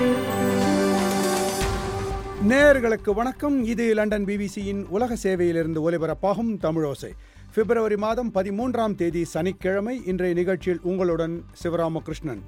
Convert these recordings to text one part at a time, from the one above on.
நேயர்களுக்கு வணக்கம் இது லண்டன் பிபிசியின் உலக சேவையிலிருந்து ஒலிபரப்பாகும் தமிழோசை பிப்ரவரி மாதம் பதிமூன்றாம் தேதி சனிக்கிழமை இன்றைய நிகழ்ச்சியில் உங்களுடன் சிவராமகிருஷ்ணன்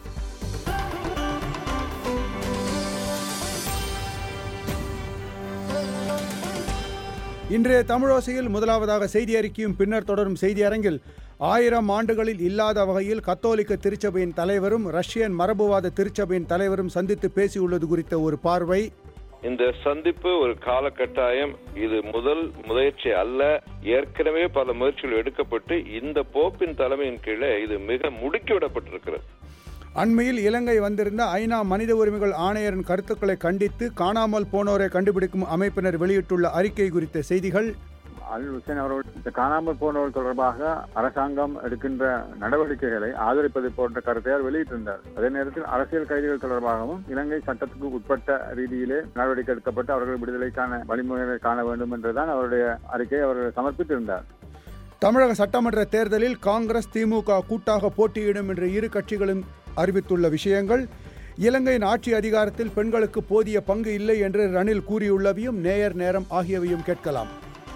இன்றைய தமிழோசையில் முதலாவதாக செய்தி அறிக்கையும் பின்னர் தொடரும் செய்தி அரங்கில் ஆயிரம் ஆண்டுகளில் இல்லாத வகையில் கத்தோலிக்க திருச்சபையின் தலைவரும் ரஷ்யன் மரபுவாத திருச்சபையின் தலைவரும் சந்தித்து பேசியுள்ளது குறித்த ஒரு பார்வை இந்த சந்திப்பு ஒரு காலகட்டாயம் இது முதல் முயற்சி அல்ல ஏற்கனவே பல முயற்சிகள் எடுக்கப்பட்டு இந்த போப்பின் தலைமையின் கீழே இது மிக முடுக்கிவிடப்பட்டிருக்கிறது அண்மையில் இலங்கை வந்திருந்த ஐநா மனித உரிமைகள் ஆணையரின் கருத்துக்களை கண்டித்து காணாமல் போனோரை கண்டுபிடிக்கும் அமைப்பினர் வெளியிட்டுள்ள அறிக்கை குறித்த செய்திகள் அல் ஹுசேன் அவர்கள் இந்த காணாமல் போனவர்கள் தொடர்பாக அரசாங்கம் எடுக்கின்ற நடவடிக்கைகளை ஆதரிப்பது போன்ற கருத்தை அவர் வெளியிட்டிருந்தார் அதே நேரத்தில் அரசியல் கைதிகள் தொடர்பாகவும் இலங்கை சட்டத்துக்கு உட்பட்ட ரீதியிலே நடவடிக்கை எடுக்கப்பட்டு அவர்கள் விடுதலைக்கான வழிமுறைகளை காண வேண்டும் என்றுதான் அவருடைய அறிக்கையை அவர் சமர்ப்பித்திருந்தார் தமிழக சட்டமன்ற தேர்தலில் காங்கிரஸ் திமுக கூட்டாக போட்டியிடும் என்ற இரு கட்சிகளும் அறிவித்துள்ள விஷயங்கள் இலங்கையின் ஆட்சி அதிகாரத்தில் பெண்களுக்கு போதிய பங்கு இல்லை என்று ரணில் கூறியுள்ளவையும் நேயர் நேரம் ஆகியவையும் கேட்கலாம்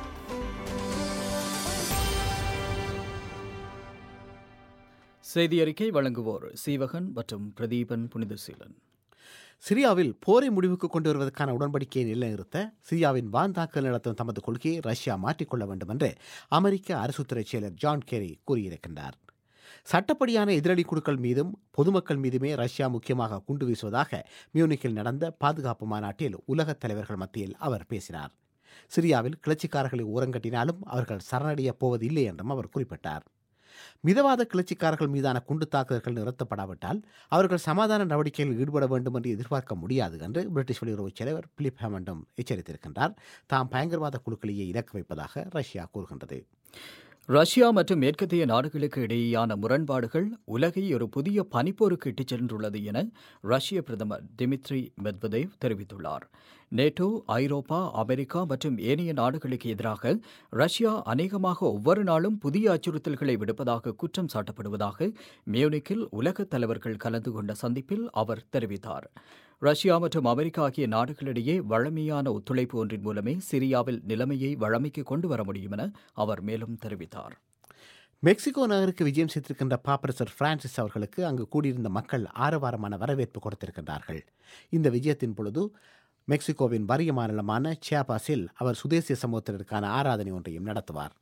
செய்தி அறிக்கை வழங்குவோர் சீவகன் மற்றும் பிரதீபன் புனிதசீலன் சிரியாவில் போரை முடிவுக்கு கொண்டு வருவதற்கான உடன்படிக்கையை நிலைநிறுத்த சிரியாவின் வான் தாக்குதல் நடத்தும் தமது கொள்கையை ரஷ்யா மாற்றிக்கொள்ள வேண்டும் என்று அமெரிக்க அரசுத்துறை செயலர் ஜான் கேரி கூறியிருக்கின்றார் சட்டப்படியான எதிரடி குழுக்கள் மீதும் பொதுமக்கள் மீதுமே ரஷ்யா முக்கியமாக குண்டு வீசுவதாக மியூனிக்கில் நடந்த பாதுகாப்பு மாநாட்டில் உலகத் தலைவர்கள் மத்தியில் அவர் பேசினார் சிரியாவில் கிளர்ச்சிக்காரர்களை ஓரங்கட்டினாலும் அவர்கள் சரணடையப் போவதில்லை என்றும் அவர் குறிப்பிட்டார் மிதவாத கிளர்ச்சிக்காரர்கள் மீதான குண்டு தாக்குதல்கள் நிறுத்தப்படாவிட்டால் அவர்கள் சமாதான நடவடிக்கைகளில் ஈடுபட வேண்டும் என்று எதிர்பார்க்க முடியாது என்று பிரிட்டிஷ் வெளியுறவுச் செயலர் பிலிப் ஹேமண்டும் எச்சரித்திருக்கின்றார் தாம் பயங்கரவாத குழுக்களையே இலக்கு வைப்பதாக ரஷ்யா கூறுகின்றது ரஷ்யா மற்றும் மேற்கத்திய நாடுகளுக்கு இடையேயான முரண்பாடுகள் உலகை ஒரு புதிய பனிப்போருக்கு இட்டுச் சென்றுள்ளது என ரஷ்ய பிரதமர் டிமித்ரி மெத்வதேவ் தெரிவித்துள்ளார் நேட்டோ ஐரோப்பா அமெரிக்கா மற்றும் ஏனைய நாடுகளுக்கு எதிராக ரஷ்யா அநேகமாக ஒவ்வொரு நாளும் புதிய அச்சுறுத்தல்களை விடுப்பதாக குற்றம் சாட்டப்படுவதாக மியூனிக்கில் உலகத் தலைவர்கள் கலந்து கொண்ட சந்திப்பில் அவர் தெரிவித்தார் ரஷ்யா மற்றும் அமெரிக்கா ஆகிய நாடுகளிடையே வழமையான ஒத்துழைப்பு ஒன்றின் மூலமே சிரியாவில் நிலைமையை வழமைக்கு கொண்டு வர முடியும் என அவர் மேலும் தெரிவித்தார் மெக்சிகோ நகருக்கு விஜயம் செய்திருக்கின்ற பாப்பரசர் பிரான்சிஸ் அவர்களுக்கு அங்கு கூடியிருந்த மக்கள் ஆரவாரமான வரவேற்பு கொடுத்திருக்கின்றார்கள் இந்த விஜயத்தின் பொழுது மெக்சிகோவின் வறிய மாநிலமான சியாபாஸில் அவர் சுதேசிய சமூகத்தினருக்கான ஆராதனை ஒன்றையும் நடத்துவார்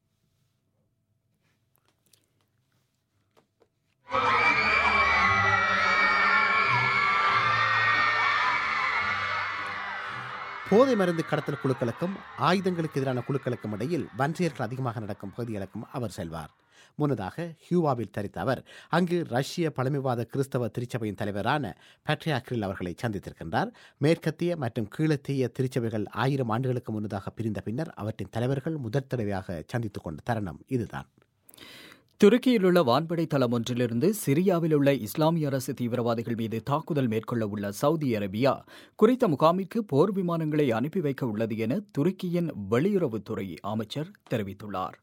போதை மருந்து கடத்தல் குழுக்களுக்கும் ஆயுதங்களுக்கு எதிரான குழுக்களுக்கும் இடையில் வன்செயல்கள் அதிகமாக நடக்கும் பகுதிகளுக்கும் அவர் செல்வார் முன்னதாக ஹியூவாவில் தரித்த அவர் அங்கு ரஷ்ய பழமைவாத கிறிஸ்தவ திருச்சபையின் தலைவரான பேட்ரியாக்ரில் அவர்களை சந்தித்திருக்கின்றார் மேற்கத்திய மற்றும் கீழத்திய திருச்சபைகள் ஆயிரம் ஆண்டுகளுக்கு முன்னதாக பிரிந்த பின்னர் அவற்றின் தலைவர்கள் முதற் தடவையாக சந்தித்துக் கொண்ட தருணம் இதுதான் துருக்கியில் உள்ள வான்படை தளம் ஒன்றிலிருந்து சிரியாவில் உள்ள இஸ்லாமிய அரசு தீவிரவாதிகள் மீது தாக்குதல் மேற்கொள்ள உள்ள சவுதி அரேபியா குறித்த முகாமிற்கு போர் விமானங்களை அனுப்பி வைக்க உள்ளது என துருக்கியின் வெளியுறவுத்துறை அமைச்சர் தெரிவித்துள்ளார்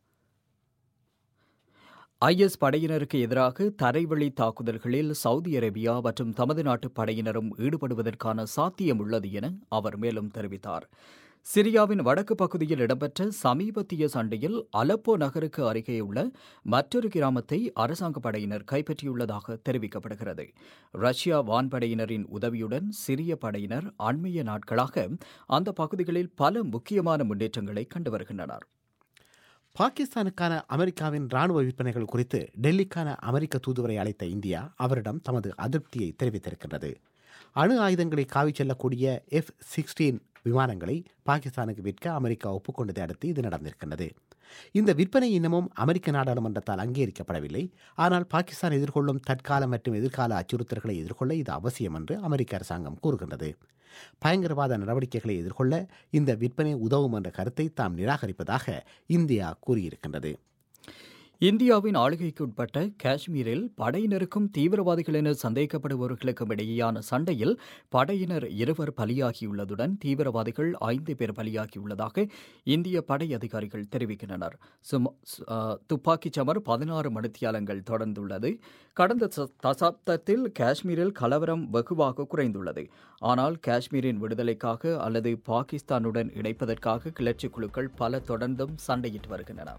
ஐஎஸ் படையினருக்கு எதிராக தரைவழி தாக்குதல்களில் சவுதி அரேபியா மற்றும் தமது நாட்டு படையினரும் ஈடுபடுவதற்கான சாத்தியம் உள்ளது என அவர் மேலும் தெரிவித்தார் சிரியாவின் வடக்கு பகுதியில் இடம்பெற்ற சமீபத்திய சண்டையில் அலப்போ நகருக்கு அருகேயுள்ள மற்றொரு கிராமத்தை அரசாங்க படையினர் கைப்பற்றியுள்ளதாக தெரிவிக்கப்படுகிறது ரஷ்யா வான்படையினரின் உதவியுடன் சிரிய படையினர் அண்மைய நாட்களாக அந்த பகுதிகளில் பல முக்கியமான முன்னேற்றங்களை கண்டு வருகின்றனர் பாகிஸ்தானுக்கான அமெரிக்காவின் ராணுவ விற்பனைகள் குறித்து டெல்லிக்கான அமெரிக்க தூதுவரை அழைத்த இந்தியா அவரிடம் தமது அதிருப்தியை தெரிவித்திருக்கின்றது அணு ஆயுதங்களை காவிச் செல்லக்கூடிய எஃப் சிக்ஸ்டீன் விமானங்களை பாகிஸ்தானுக்கு விற்க அமெரிக்கா ஒப்புக்கொண்டதை அடுத்து இது நடந்திருக்கின்றது இந்த விற்பனை இன்னமும் அமெரிக்க நாடாளுமன்றத்தால் அங்கீகரிக்கப்படவில்லை ஆனால் பாகிஸ்தான் எதிர்கொள்ளும் தற்கால மற்றும் எதிர்கால அச்சுறுத்தல்களை எதிர்கொள்ள இது அவசியம் என்று அமெரிக்க அரசாங்கம் கூறுகின்றது பயங்கரவாத நடவடிக்கைகளை எதிர்கொள்ள இந்த விற்பனை உதவும் என்ற கருத்தை தாம் நிராகரிப்பதாக இந்தியா கூறியிருக்கின்றது இந்தியாவின் ஆளுகைக்கு உட்பட்ட காஷ்மீரில் படையினருக்கும் தீவிரவாதிகள் என சந்தேகப்படுபவர்களுக்கும் இடையேயான சண்டையில் படையினர் இருவர் பலியாகியுள்ளதுடன் தீவிரவாதிகள் ஐந்து பேர் பலியாகியுள்ளதாக இந்திய படை அதிகாரிகள் தெரிவிக்கின்றனர் சும- சு- ஆ, துப்பாக்கிச் சமர் பதினாறு மணித்தியாலங்கள் தொடர்ந்துள்ளது கடந்த ச- தசாப்தத்தில் காஷ்மீரில் கலவரம் வெகுவாக குறைந்துள்ளது ஆனால் காஷ்மீரின் விடுதலைக்காக அல்லது பாகிஸ்தானுடன் இணைப்பதற்காக கிளர்ச்சி குழுக்கள் பல தொடர்ந்தும் சண்டையிட்டு வருகின்றன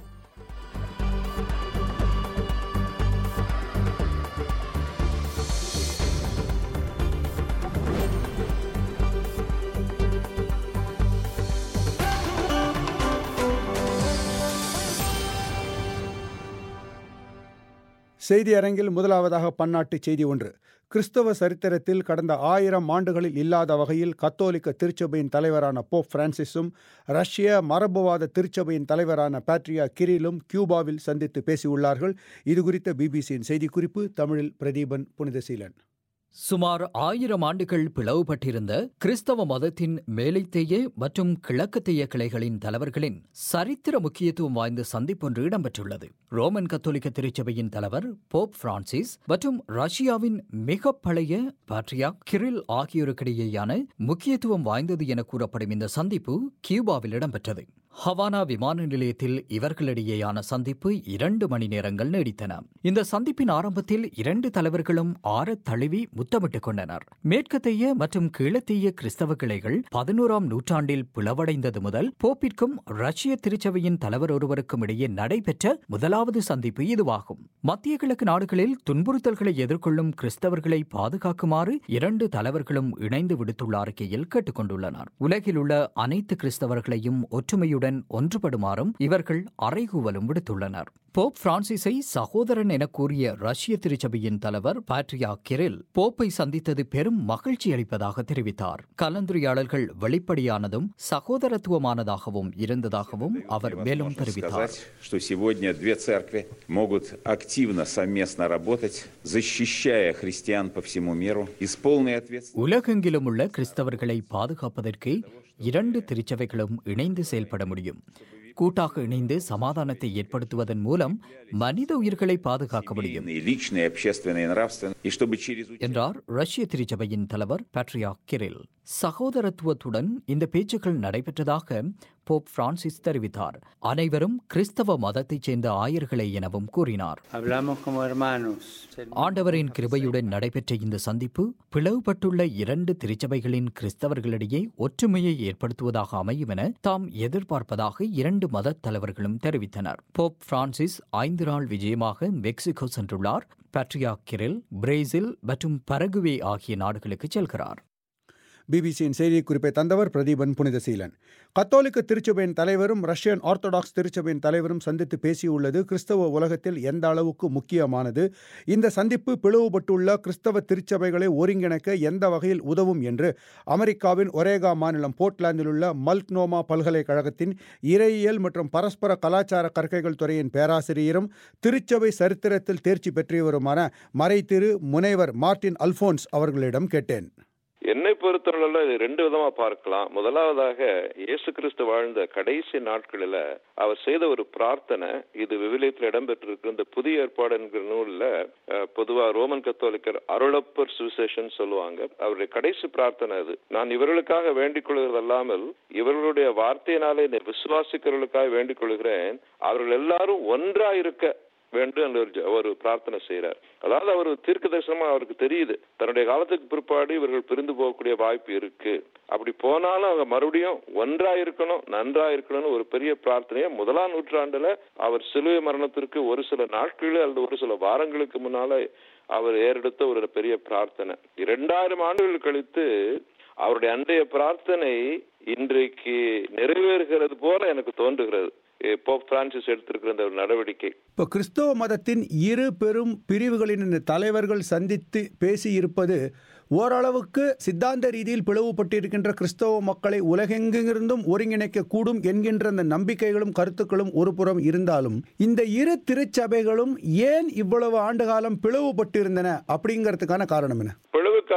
செய்தி அரங்கில் முதலாவதாக பன்னாட்டு செய்தி ஒன்று கிறிஸ்தவ சரித்திரத்தில் கடந்த ஆயிரம் ஆண்டுகளில் இல்லாத வகையில் கத்தோலிக்க திருச்சபையின் தலைவரான போப் பிரான்சிஸும் ரஷ்ய மரபுவாத திருச்சபையின் தலைவரான பேட்ரியா கிரிலும் கியூபாவில் சந்தித்து பேசியுள்ளார்கள் இது குறித்த பிபிசியின் செய்திக்குறிப்பு தமிழில் பிரதீபன் புனிதசீலன் சுமார் ஆயிரம் ஆண்டுகள் பிளவுபட்டிருந்த கிறிஸ்தவ மதத்தின் மேலைத்தேய மற்றும் கிழக்கத்தேய கிளைகளின் தலைவர்களின் சரித்திர முக்கியத்துவம் வாய்ந்த சந்திப்பொன்று இடம்பெற்றுள்ளது ரோமன் கத்தோலிக்க திருச்சபையின் தலைவர் போப் பிரான்சிஸ் மற்றும் ரஷ்யாவின் மிக பழைய பாட்ரியா கிரில் ஆகியோருக்கிடையேயான முக்கியத்துவம் வாய்ந்தது என கூறப்படும் இந்த சந்திப்பு கியூபாவில் இடம்பெற்றது ஹவானா விமான நிலையத்தில் இவர்களிடையேயான சந்திப்பு இரண்டு மணி நேரங்கள் நீடித்தன இந்த சந்திப்பின் ஆரம்பத்தில் இரண்டு தலைவர்களும் ஆறத் தழுவி முத்தமிட்டுக் கொண்டனர் மேற்கத்தைய மற்றும் கீழத்தேய கிறிஸ்தவ கிளைகள் பதினோராம் நூற்றாண்டில் பிளவடைந்தது முதல் போப்பிற்கும் ரஷ்ய திருச்சபையின் தலைவர் ஒருவருக்கும் இடையே நடைபெற்ற முதலாவது சந்திப்பு இதுவாகும் மத்திய கிழக்கு நாடுகளில் துன்புறுத்தல்களை எதிர்கொள்ளும் கிறிஸ்தவர்களை பாதுகாக்குமாறு இரண்டு தலைவர்களும் இணைந்து விடுத்துள்ள அறிக்கையில் கேட்டுக் கொண்டுள்ளனர் உலகில் உள்ள அனைத்து கிறிஸ்தவர்களையும் ஒற்றுமையுடன் ஒன்றுபடுமாறும் இவர்கள் அறைகூவலும் விடுத்துள்ளனர் போப் பிரான்சிஸை சகோதரன் என கூறிய ரஷ்ய திருச்சபையின் தலைவர் பாட்ரியா கிரில் போப்பை சந்தித்தது பெரும் மகிழ்ச்சி அளிப்பதாக தெரிவித்தார் கலந்துரையாடல்கள் வெளிப்படையானதும் சகோதரத்துவமானதாகவும் இருந்ததாகவும் அவர் மேலும் தெரிவித்தார் сказать, что сегодня две церкви могут активно совместно работать, защищая христиан по всему миру и с полной ответственностью. உலகெங்கிலும் உள்ள கிறிஸ்தவர்களை பாதுகாப்பதற்கு இரண்டு திருச்சபைகளும் இணைந்து செயல்பட முடியும் கூட்டாக இணைந்து சமாதானத்தை ஏற்படுத்துவதன் மூலம் மனித உயிர்களை பாதுகாக்க முடியும் И личные, и общественные, и нравственные. И чтобы через என்றார் ரஷ்ய திருச்சபையின் தலைவர் பேட்ரியா கிரில் சகோதரத்துவத்துடன் இந்த பேச்சுக்கள் நடைபெற்றதாக போப் பிரான்சிஸ் தெரிவித்தார் அனைவரும் கிறிஸ்தவ மதத்தைச் சேர்ந்த ஆயர்களே எனவும் கூறினார் Hablamos como hermanos. ஆண்டவரின் கிருபையுடன் நடைபெற்ற இந்த சந்திப்பு பிளவுபட்டுள்ள இரண்டு திருச்சபைகளின் கிறிஸ்தவர்களிடையே ஒற்றுமையை ஏற்படுத்துவதாக அமையும் என தாம் எதிர்பார்ப்பதாக இரண்டு மத தலைவர்களும் தெரிவித்தனர் போப் பிரான்சிஸ் ஐந்து நாள் விஜயமாக மெக்சிகோ சென்றுள்ளார் பட்ரியா கிரில் பிரேசில் மற்றும் பரகுவே ஆகிய நாடுகளுக்கு செல்கிறார் பிபிசியின் செய்திக்குறிப்பை தந்தவர் பிரதீபன் புனிதசீலன் கத்தோலிக்க திருச்சபையின் தலைவரும் ரஷ்யன் ஆர்த்தடாக்ஸ் திருச்சபையின் தலைவரும் சந்தித்து பேசியுள்ளது கிறிஸ்தவ உலகத்தில் எந்த அளவுக்கு முக்கியமானது இந்த சந்திப்பு பிளவுபட்டுள்ள கிறிஸ்தவ திருச்சபைகளை ஒருங்கிணைக்க எந்த வகையில் உதவும் என்று அமெரிக்காவின் ஒரேகா மாநிலம் போர்ட்லாந்தில் உள்ள மல்க்னோமா பல்கலைக்கழகத்தின் இறையியல் மற்றும் பரஸ்பர கலாச்சார கற்கைகள் துறையின் பேராசிரியரும் திருச்சபை சரித்திரத்தில் தேர்ச்சி பெற்றவருமான மறைத்திரு முனைவர் மார்ட்டின் அல்போன்ஸ் அவர்களிடம் கேட்டேன் என்னை பொறுத்தவரையில இது ரெண்டு விதமா பார்க்கலாம் முதலாவதாக இயேசு கிறிஸ்து வாழ்ந்த கடைசி நாட்களில அவர் செய்த ஒரு பிரார்த்தனை இது விவிலியத்தில் இடம்பெற்றிருக்கிற இந்த புதிய ஏற்பாடு என்கிற நூல்ல அஹ், பொதுவா ரோமன் கத்தோலிக்கர் அருளப்பர் சுவிசேஷன் சொல்லுவாங்க அவருடைய கடைசி பிரார்த்தனை அது நான் இவர்களுக்காக வேண்டிக் கொள்கிறது அல்லாமல் இவர்களுடைய வார்த்தையினாலே என்னை விசுவாசிக்கிறவர்களுக்காக வேண்டிக் கொள்கிறேன் அவர்கள் எல்லாரும் ஒன்றா இருக்க வேண்டும் என்று ஒரு ஜ- ஒரு பிரார்த்தனை செய்யறார் அதாவது அவர் தீர்க்க தரிசனமா அவருக்கு தெரியுது தன்னுடைய காலத்துக்கு பிற்பாடு இவர்கள் பிரிந்து போகக்கூடிய வாய்ப்பு இருக்கு அப்படி போனாலும் அவங்க மறுபடியும் ஒன்றா இருக்கணும் நன்றா இருக்கணும்னு ஒரு பெரிய பிரார்த்தனையை முதலாம் நூற்றாண்டுல அவர் சிலுவை மரணத்திற்கு ஒரு சில நாட்கள் அல்லது ஒரு சில வாரங்களுக்கு முன்னால அவர் ஏறெடுத்த ஒரு பெரிய பிரார்த்தனை இரண்டாயிரம் ஆண்டுகள் கழித்து அவருடைய அன்றைய பிரார்த்தனை இன்றைக்கு நிறைவேறுகிறது போல எனக்கு தோன்றுகிறது எ, போப் பிரான்சிஸ் எடுத்திருக்கிற இந்த ஒரு நடவடிக்கை இப்போ கிறிஸ்தவ மதத்தின் இரு பெரும் பிரிவுகளின் இந்த தலைவர்கள் சந்தித்து பேசியிருப்பது ஓரளவுக்கு சித்தாந்த ரீதியில் பிளவுபட்டிருக்கின்ற கிறிஸ்தவ மக்களை உலகெங்கிருந்தும் ஒருங்கிணைக்க கூடும் என்கின்ற அந்த நம்பிக்கைகளும் கருத்துக்களும் ஒரு புறம் இருந்தாலும் இந்த இரு திருச்சபைகளும் ஏன் இவ்வளவு ஆண்டு காலம் பிளவுபட்டிருந்தன அப்படிங்கிறதுக்கான காரணம் என்ன பிளவுக்கான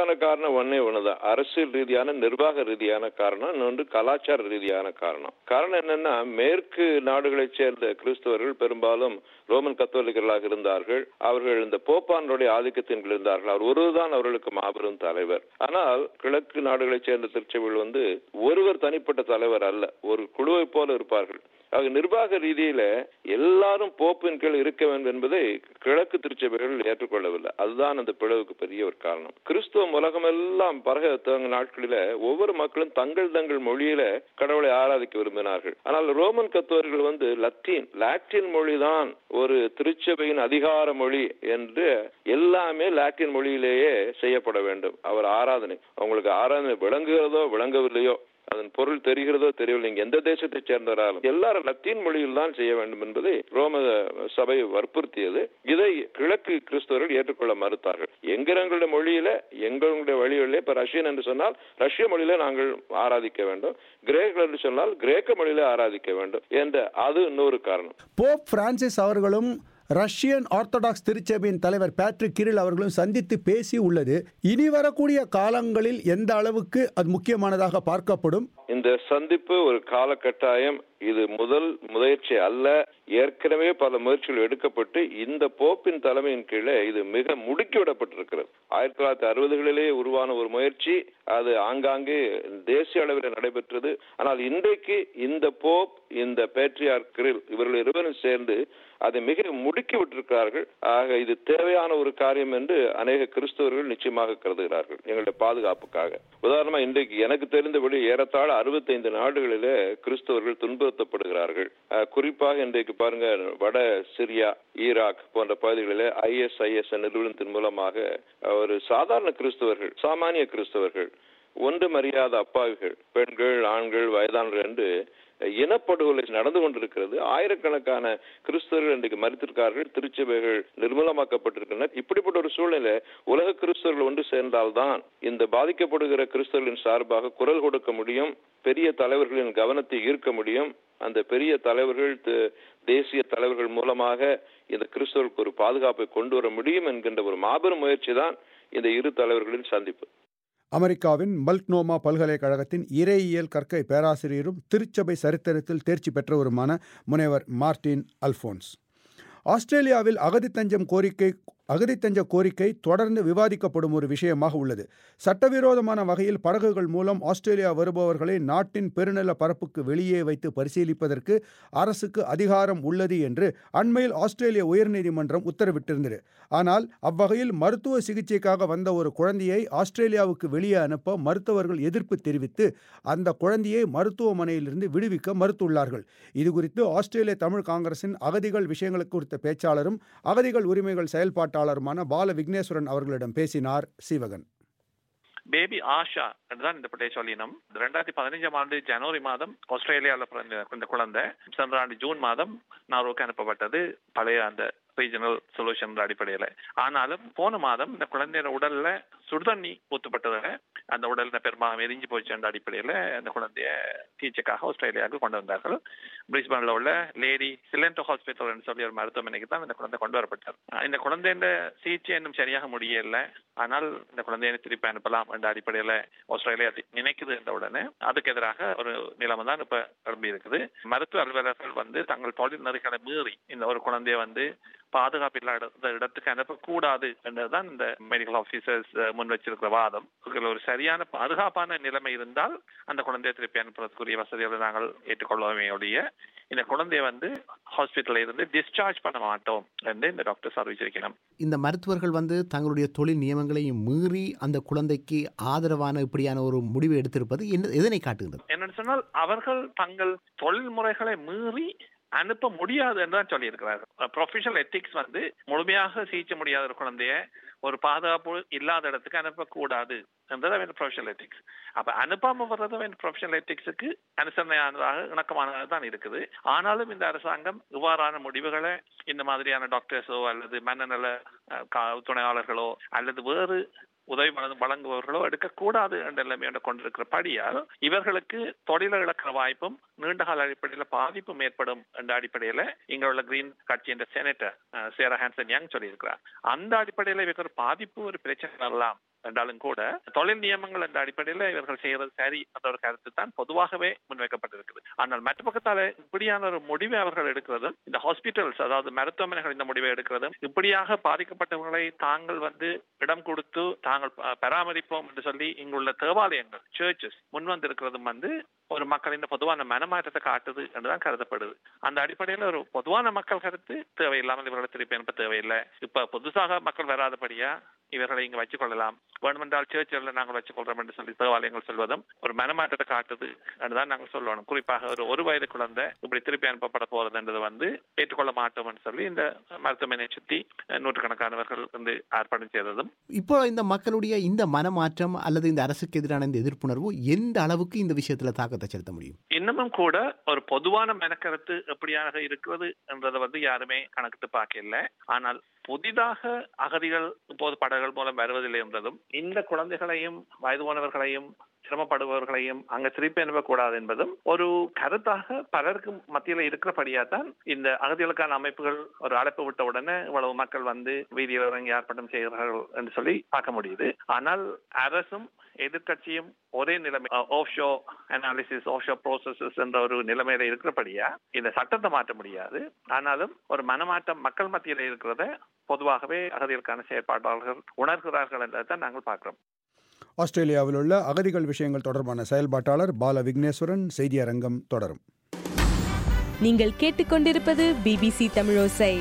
அதற்கான காரணம் ஒன்னே ஒண்ணுதான் அரசியல் ரீதியான நிர்வாக ரீதியான காரணம் இன்னொன்று கலாச்சார ரீதியான காரணம் காரணம் என்னன்னா மேற்கு நாடுகளைச் சேர்ந்த கிறிஸ்தவர்கள் பெரும்பாலும் ரோமன் கத்தோலிக்கர்களாக இருந்தார்கள் அவர்கள் இந்த போப்பானுடைய ஆதிக்கத்தின் கீழ் இருந்தார்கள் அவர் ஒருவர்தான் அவர்களுக்கு மாபெரும் தலைவர் ஆனால் கிழக்கு நாடுகளைச் சேர்ந்த திருச்சபைகள் வந்து ஒருவர் தனிப்பட்ட தலைவர் அல்ல ஒரு குழுவை போல இருப்பார்கள் ஆக நிர்வாக ரீதியில எல்லாரும் போப்பின் கீழ் இருக்க வேண்டும் என்பதை கிழக்கு திருச்சபைகள் ஏற்றுக்கொள்ளவில்லை அதுதான் அந்த பிளவுக்கு பெரிய ஒரு காரணம் கிறிஸ்துவம் உலகமெல்லாம் பரக துவங்க நாட்களில ஒவ்வொரு மக்களும் தங்கள் தங்கள் மொழியில கடவுளை ஆராதிக்க விரும்பினார்கள் ஆனால் ரோமன் கத்தோர்கள் வந்து லத்தீன் லாட்டின் மொழிதான் ஒரு திருச்சபையின் அதிகார மொழி என்று எல்லாமே லாட்டின் மொழியிலேயே செய்யப்பட வேண்டும் அவர் ஆராதனை அவங்களுக்கு ஆராதனை விளங்குகிறதோ விளங்கவில்லையோ அதன் பொருள் தெரிகிறதோ தெரியவில்லை நீங்க எந்த தேசத்தை சேர்ந்தவராலும் எல்லாரும் லத்தீன் மொழியில் தான் செய்ய வேண்டும் என்பதை ரோம சபை வற்புறுத்தியது இதை கிழக்கு கிறிஸ்தவர்கள் ஏற்றுக்கொள்ள மறுத்தார்கள் எங்களுடைய மொழியில எங்களுடைய வழிகளிலே இப்ப ரஷ்யன் என்று சொன்னால் ரஷ்ய மொழியில நாங்கள் ஆராதிக்க வேண்டும் கிரேக்கர்கள் என்று சொன்னால் கிரேக்க மொழியில ஆராதிக்க வேண்டும் என்ற அது இன்னொரு காரணம் போப் பிரான்சிஸ் அவர்களும் ரஷ்யன் ஆர்த்தடாக்ஸ் திருச்சபையின் தலைவர் பேட்ரிக் கிரில் அவர்களும் சந்தித்து பேசி உள்ளது இனி வரக்கூடிய காலங்களில் எந்த அளவுக்கு அது முக்கியமானதாக பார்க்கப்படும் இந்த சந்திப்பு ஒரு காலகட்டாயம் இது முதல் முயற்சி அல்ல ஏற்கனவே பல முயற்சிகள் எடுக்கப்பட்டு இந்த போப்பின் தலைமையின் கீழே இது மிக முடுக்கி விடப்பட்டிருக்கிறது ஆயிரத்தி தொள்ளாயிரத்தி அறுபதுகளிலே உருவான ஒரு முயற்சி அது ஆங்காங்கே தேசிய அளவில் நடைபெற்றது ஆனால் இன்றைக்கு இந்த போப் இந்த பேட்ரியார் கிரில் இவர்கள் இருவரும் சேர்ந்து அதை மிக முடுக்கி விட்டிருக்கிறார்கள் ஆக இது தேவையான ஒரு காரியம் என்று அநேக கிறிஸ்தவர்கள் நிச்சயமாக கருதுகிறார்கள் எங்களுடைய பாதுகாப்புக்காக உதாரணமா இன்றைக்கு எனக்கு தெரிந்தபடி ஏறத்தாழ அறுபத்தைந்து நாடுகளிலே கிறிஸ்தவர்கள் துன்புறுத்தப்படுகிறார்கள் குறிப்பாக இன்றைக்கு பாருங்க வட சிரியா ஈராக் போன்ற பகுதிகளிலே ஐஎஸ்ஐஎஸ் நிறுவனத்தின் மூலமாக ஒரு சாதாரண கிறிஸ்தவர்கள் சாமானிய கிறிஸ்தவர்கள் ஒன்றும் அறியாத அப்பாவிகள் பெண்கள் ஆண்கள் வயதானவர்கள் என்று இனப்படுகொலை நடந்து கொண்டிருக்கிறது ஆயிரக்கணக்கான கிறிஸ்தவர்கள் இன்றைக்கு மறித்திருக்கார்கள் திருச்சபைகள் நிர்மூலமாக்கப்பட்டிருக்கின்றன இப்படிப்பட்ட ஒரு சூழ்நிலை உலக கிறிஸ்தவர்கள் ஒன்று சேர்ந்தால்தான் இந்த பாதிக்கப்படுகிற கிறிஸ்தவர்களின் சார்பாக குரல் கொடுக்க முடியும் பெரிய தலைவர்களின் கவனத்தை ஈர்க்க முடியும் அந்த பெரிய தலைவர்கள் தேசிய தலைவர்கள் மூலமாக இந்த கிறிஸ்தவர்களுக்கு ஒரு பாதுகாப்பை கொண்டு வர முடியும் என்கின்ற ஒரு மாபெரும் முயற்சி தான் இந்த இரு தலைவர்களின் சந்திப்பு அமெரிக்காவின் மல்க்னோமா பல்கலைக்கழகத்தின் இறையியல் கற்கை பேராசிரியரும் திருச்சபை சரித்திரத்தில் தேர்ச்சி பெற்றவருமான முனைவர் மார்டின் அல்போன்ஸ் ஆஸ்திரேலியாவில் அகதி தஞ்சம் கோரிக்கை அகதி தஞ்ச கோரிக்கை தொடர்ந்து விவாதிக்கப்படும் ஒரு விஷயமாக உள்ளது சட்டவிரோதமான வகையில் படகுகள் மூலம் ஆஸ்திரேலியா வருபவர்களை நாட்டின் பெருநில பரப்புக்கு வெளியே வைத்து பரிசீலிப்பதற்கு அரசுக்கு அதிகாரம் உள்ளது என்று அண்மையில் ஆஸ்திரேலிய உயர்நீதிமன்றம் உத்தரவிட்டிருந்தது ஆனால் அவ்வகையில் மருத்துவ சிகிச்சைக்காக வந்த ஒரு குழந்தையை ஆஸ்திரேலியாவுக்கு வெளியே அனுப்ப மருத்துவர்கள் எதிர்ப்பு தெரிவித்து அந்த குழந்தையை மருத்துவமனையிலிருந்து விடுவிக்க மறுத்துள்ளார்கள் இதுகுறித்து ஆஸ்திரேலிய தமிழ் காங்கிரசின் அகதிகள் விஷயங்களுக்கு குறித்த பேச்சாளரும் அகதிகள் உரிமைகள் செயல்பாட்டாளருமான பால விக்னேஸ்வரன் அவர்களிடம் பேசினார் சீவகன் பேபி ஆஷா என்றுதான் இந்த பிள்ளை சொல்லினோம் ரெண்டாயிரத்தி பதினஞ்சாம் ஆண்டு ஜனவரி மாதம் ஆஸ்திரேலியாவில் பிறந்த இந்த குழந்தை சென்ற ஆண்டு ஜூன் மாதம் நார்வோக்கு அனுப்பப்பட்டது பழைய அந்த ரீஜனல் சொல்யூஷன் அடிப்படையில் ஆனாலும் போன மாதம் இந்த குழந்தையோட உடல்ல சுடுதண்ணி ஊத்தப்பட்டதால அந்த உடல்ல பெரும்பாலும் எரிஞ்சு போச்சு என்ற அடிப்படையில் அந்த குழந்தைய சிகிச்சைக்காக ஆஸ்திரேலியாவுக்கு கொண்டு வந்தார்கள் பிரிஸ்பனில் உள்ள லேடி சிலண்டோ ஹாஸ்பிட்டல் சொல்லி ஒரு மருத்துவமனைக்கு தான் இந்த குழந்தை கொண்டு வரப்பட்டார் இந்த குழந்தைய சிகிச்சை இன்னும் சரியாக முடியல ஆனால் இந்த குழந்தையை திருப்பி அனுப்பலாம் என்ற அடிப்படையில் ஆஸ்திரேலியா நினைக்குது என்ற உடனே அதுக்கு எதிராக ஒரு நிலைமை தான் இப்ப எழும்பி இருக்குது மருத்துவ அலுவலர்கள் வந்து தங்கள் தொழில் நெறிகளை மீறி இந்த ஒரு குழந்தைய வந்து பாதுகாப்பு இல்லாத இடத்துக்கு அனுப்பக்கூடாது என்றுதான் இந்த மெடிக்கல் ஆபீசர்ஸ் முன் வச்சிருக்கிற வாதம் ஒரு சரியான பாதுகாப்பான நிலைமை இருந்தால் அந்த குழந்தையை திருப்பி அனுப்புறதுக்குரிய வசதிகளை நாங்கள் ஏற்றுக்கொள்ளவே ஒழிய இந்த குழந்தைய வந்து ஹாஸ்பிட்டல்ல இருந்து டிஸ்சார்ஜ் பண்ண மாட்டோம் என்று இந்த டாக்டர்ஸ் அறிவிச்சிருக்கணும் இந்த மருத்துவர்கள் வந்து தங்களுடைய தொழில் நியமங்களையும் மீறி அந்த குழந்தைக்கு ஆதரவான இப்படியான ஒரு முடிவை எடுத்திருப்பது என்ன எதனை காட்டுகிறது என்னன்னு சொன்னால் அவர்கள் தங்கள் தொழில் முறைகளை மீறி அனுப்ப முடியாது என்று தான் சொல்லியிருக்கிறார்கள் ப்ரொஃபஷனல் எத்திக்ஸ் வந்து முழுமையாக சிகிச்சை முடியாத ஒரு குழந்தைய ஒரு பாதுகாப்பு இல்லாத இடத்துக்கு அனுப்பக்கூடாது என்றது அவன் ப்ரொஃபஷனல் எத்திக்ஸ் அப்ப அனுப்பாம வர்றது அவன் ப்ரொஃபஷனல் எத்திக்ஸுக்கு அனுசரணையானதாக இணக்கமானதாக தான் இருக்குது ஆனாலும் இந்த அரசாங்கம் இவ்வாறான முடிவுகளை இந்த மாதிரியான டாக்டர்ஸோ அல்லது மனநல துணையாளர்களோ அல்லது வேறு உதவி வழங்குபவர்களோ எடுக்கக்கூடாது என்ற நிலைமையோட கொண்டிருக்கிற படியால் இவர்களுக்கு தொழில இழக்கிற வாய்ப்பும் நீண்டகால அடிப்படையில் பாதிப்பும் ஏற்படும் என்ற அடிப்படையில் இங்க உள்ள கிரீன் கட்சி என்ற செனட்டர் சேரா ஹான்சன் யங் சொல்லியிருக்கிறார் அந்த அடிப்படையில் இவருக்கு ஒரு பாதிப்பு ஒரு பிரச்சனை வரலாம் என்றாலும் கூட தொழில் நியமங்கள் என்ற அடிப்படையில் இவர்கள் செய்யறது சரி என்ற ஒரு கருத்து தான் பொதுவாகவே முன்வைக்கப்பட்டிருக்குது ஆனால் மற்ற பக்கத்தால இப்படியான ஒரு முடிவை அவர்கள் எடுக்கிறதும் இந்த ஹாஸ்பிட்டல்ஸ் அதாவது மருத்துவமனைகள் இந்த முடிவை எடுக்கிறதும் இப்படியாக பாதிக்கப்பட்டவர்களை தாங்கள் வந்து இடம் கொடுத்து தாங்கள் ப- பராமரிப்போம் என்று சொல்லி இங்குள்ள தேவாலயங்கள் சர்ச்சஸ் முன் வந்திருக்கிறதும் வந்து ஒரு மக்களின் பொதுவான மனமாற்றத்தை காட்டுது என்றுதான் கருதப்படுது அந்த அடிப்படையில் ஒரு பொதுவான மக்கள் கருத்து தேவையில்லாமல் இவர்களை திருப்பி அனுப்ப தேவையில்லை இப்ப புதுசாக மக்கள் வராதபடியா இவர்களை இங்க வச்சுக் கொள்ளலாம் வேண்டுமென்றால் சேர்ச்சில் நாங்கள் வச்சுக் கொள்றோம் என்று சொல்லி தேவாலயங்கள் சொல்வதும் ஒரு மனமாற்றத்தை காட்டுது என்றுதான் நாங்கள் சொல்லணும் குறிப்பாக ஒரு ஒரு வயது குழந்தை இப்படி திருப்பி அனுப்பப்பட போறதுன்றது வந்து ஏற்றுக்கொள்ள மாட்டோம் என்று சொல்லி இந்த மருத்துவமனையை சுற்றி அஹ், நூற்றுக்கணக்கானவர்கள் வந்து ஆர்ப்பாட்டம் செய்ததும் இப்போ இந்த மக்களுடைய இந்த மனமாற்றம் அல்லது இந்த அரசுக்கு எதிரான இந்த எதிர்ப்புணர்வு எந்த அளவுக்கு இந்த விஷயத்துல தாக்கத்தை செலுத்த முடியும் இன்னமும் கூட ஒரு பொதுவான மெனக்கருத்து எப்படியாக இருக்கிறது என்றதை வந்து யாருமே கணக்கிட்டு பார்க்கல ஆனால் புதிதாக அகதிகள் இப்போது படகுகள் மூலம் வருவதில்லை என்றதும் இந்த குழந்தைகளையும் வயது போனவர்களையும் சிரமப்படுபவர்களையும் அங்க திருப்பி அனுப்பக்கூடாது என்பதும் ஒரு கருத்தாக பலருக்கு மத்தியில இருக்கிறபடியா தான் இந்த அகதிகளுக்கான அமைப்புகள் ஒரு அழைப்பு விட்ட உடனே இவ்வளவு மக்கள் வந்து வீதியில் இறங்கி ஆர்ப்பாட்டம் செய்கிறார்கள் என்று சொல்லி பார்க்க முடியுது ஆனால் அரசும் எதிர்க்கட்சியும் ஒரே நிலைமை ஓஷோ அனாலிசிஸ் ஓஷோ ப்ரோசஸஸ் என்ற ஒரு நிலைமையில இருக்கிறபடியா இந்த சட்டத்தை மாற்ற முடியாது ஆனாலும் ஒரு மனமாற்றம் மக்கள் மத்தியில இருக்கிறத பொதுவாகவே அகதிகளுக்கான செயற்பாட்டாளர்கள் உணர்கிறார்கள் என்றதை தான் நாங்கள் பார்க்கிறோம் ஆஸ்திரேலியாவில் உள்ள அகதிகள் விஷயங்கள் தொடர்பான செயல்பாட்டாளர் பால விக்னேஸ்வரன் செய்தியரங்கம் தொடரும் நீங்கள் கேட்டுக்கொண்டிருப்பது பிபிசி தமிழோசை